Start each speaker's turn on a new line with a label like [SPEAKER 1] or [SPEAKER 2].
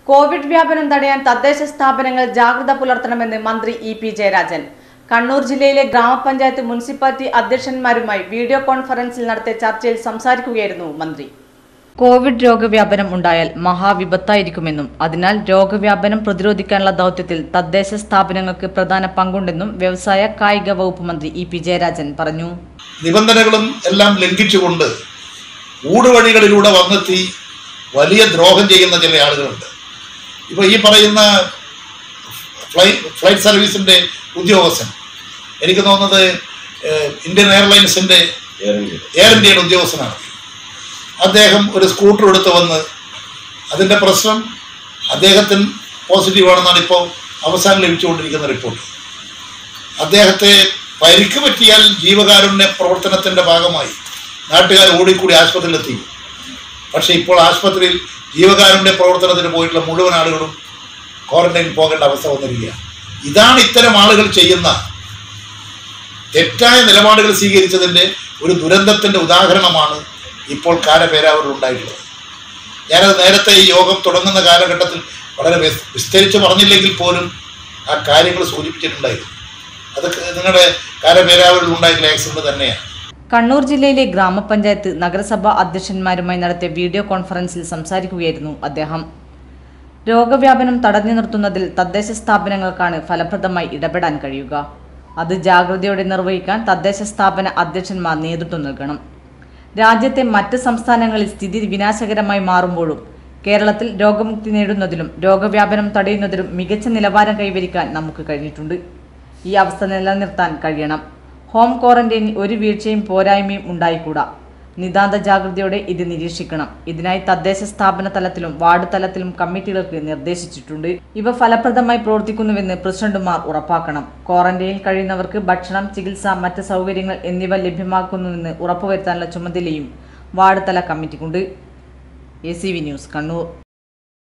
[SPEAKER 1] Covid വ്യാപനം തടയാൻ തദ്ദേശ സ്ഥാപനങ്ങൾ ജാഗ്രത പുലർത്തണമെന്ന് മന്ത്രി ഇ പി ജയരാജൻ കണ്ണൂർ ജില്ലയിലെ ഗ്രാമപഞ്ചായത്ത് മുനിസിപ്പാലിറ്റി അധ്യക്ഷന്മാരുമായി വീഡിയോ കോൺഫറൻസിൽ നടത്തിയ ചർച്ചയിൽ സംസാരിക്കുകയായിരുന്നു മന്ത്രി കോവിഡ് രോഗവ്യാപനം ഉണ്ടായാൽ മഹാവിപത്തായിരിക്കുമെന്നും അതിനാൽ രോഗവ്യാപനം പ്രതിരോധിക്കാനുള്ള ദൗത്യത്തിൽ തദ്ദേശ സ്ഥാപനങ്ങൾക്ക് പ്രധാന പങ്കുണ്ടെന്നും വ്യവസായ കായിക വകുപ്പ് മന്ത്രി ഇ പി ജയരാജൻ പറഞ്ഞു
[SPEAKER 2] നിബന്ധനകളും എല്ലാം ലംഘിച്ചുകൊണ്ട് ഊടുവഴികളിലൂടെ വന്നെത്തി വലിയ ദ്രോഹം ചെയ്യുന്ന ചില ആളുകളുണ്ട് ഇപ്പോൾ ഈ പറയുന്ന ഫ്ലൈ ഫ്ലൈറ്റ് സർവീസിൻ്റെ ഉദ്യോഗസ്ഥൻ എനിക്ക് തോന്നുന്നത് ഏഹ്, ഇന്ത്യൻ എയർലൈൻസിൻ്റെ എയർ ഇന്ത്യയുടെ ഉദ്യോഗസ്ഥനാണ് അദ്ദേഹം ഒരു സ്കൂട്ടർ എടുത്ത് വന്ന് അതിൻ്റെ പ്രശ്നം അദ്ദേഹത്തിന് പോസിറ്റീവാണെന്നാണ് ഇപ്പോൾ അവസാനം ലഭിച്ചുകൊണ്ടിരിക്കുന്ന റിപ്പോർട്ട് അദ്ദേഹത്തെ പരിക്ക് പറ്റിയാൽ ജീവകാരുണ്യ പ്രവർത്തനത്തിൻ്റെ ഭാഗമായി നാട്ടുകാർ ഓടിക്കൂടി ആശുപത്രിയിലെത്തി പക്ഷേ ഇപ്പോൾ ആശുപത്രിയിൽ ജീവകാരുണ്യ പ്രവർത്തനത്തിന് പോയിട്ടുള്ള മുഴുവൻ ആളുകളും ക്വാറന്റൈനിൽ പോകേണ്ട അവസ്ഥ വന്നിരിക്കുകയാണ് ഇതാണ് ഇത്തരം ആളുകൾ ചെയ്യുന്ന തെറ്റായ നിലപാടുകൾ സ്വീകരിച്ചതിൻ്റെ ഒരു ദുരന്തത്തിൻ്റെ ഉദാഹരണമാണ് ഇപ്പോൾ കാലപേരാവൂരിൽ ഉണ്ടായിട്ടുള്ളത് ഞാനത് നേരത്തെ ഈ യോഗം തുടങ്ങുന്ന കാലഘട്ടത്തിൽ വളരെ വിസ്- വിസ്തരിച്ച് പറഞ്ഞില്ലെങ്കിൽ പോലും ആ കാര്യങ്ങൾ സൂചിപ്പിച്ചിട്ടുണ്ടായിരുന്നു അത് നിങ്ങളുടെ കാലപേരാവൂരിൽ ഉണ്ടായിട്ടുള്ള ആക്സിഡന്റ് തന്നെയാണ്
[SPEAKER 1] കണ്ണൂർ ജില്ലയിലെ ഗ്രാമപഞ്ചായത്ത് നഗരസഭാ അധ്യക്ഷന്മാരുമായി നടത്തിയ വീഡിയോ കോൺഫറൻസിൽ സംസാരിക്കുകയായിരുന്നു അദ്ദേഹം രോഗവ്യാപനം തടഞ്ഞു നിർത്തുന്നതിൽ തദ്ദേശ സ്ഥാപനങ്ങൾക്കാണ് ഫലപ്രദമായി ഇടപെടാൻ കഴിയുക അത് ജാഗ്രതയോടെ നിർവഹിക്കാൻ തദ്ദേശ സ്ഥാപന അധ്യക്ഷന്മാർ നേതൃത്വം നൽകണം രാജ്യത്തെ മറ്റ് സംസ്ഥാനങ്ങളിൽ സ്ഥിതി വിനാശകരമായി മാറുമ്പോഴും കേരളത്തിൽ രോഗമുക്തി നേടുന്നതിലും രോഗവ്യാപനം തടയുന്നതിലും മികച്ച നിലവാരം കൈവരിക്കാൻ നമുക്ക് കഴിഞ്ഞിട്ടുണ്ട് ഈ അവസ്ഥ നിലനിർത്താൻ കഴിയണം ഹോം ക്വാറന്റൈനിൽ ഒരു വീഴ്ചയും പോരായ്മയും ഉണ്ടായിക്കൂടാ നിതാന്ത ജാഗ്രതയോടെ ഇത് നിരീക്ഷിക്കണം ഇതിനായി തദ്ദേശ സ്ഥാപന തലത്തിലും വാർഡ് തലത്തിലും കമ്മിറ്റികൾക്ക് നിർദ്ദേശിച്ചിട്ടുണ്ട് ഇവ ഫലപ്രദമായി പ്രവർത്തിക്കുന്നുവെന്ന് പ്രസിഡന്റുമാർ ഉറപ്പാക്കണം ക്വാറന്റൈനിൽ കഴിയുന്നവർക്ക് ഭക്ഷണം ചികിത്സ മറ്റ് സൗകര്യങ്ങൾ എന്നിവ ലഭ്യമാക്കുന്നുവെന്ന് ഉറപ്പുവരുത്താനുള്ള ചുമതലയും വാർഡ് തല കമ്മിറ്റിക്കുണ്ട് A C V news Kannur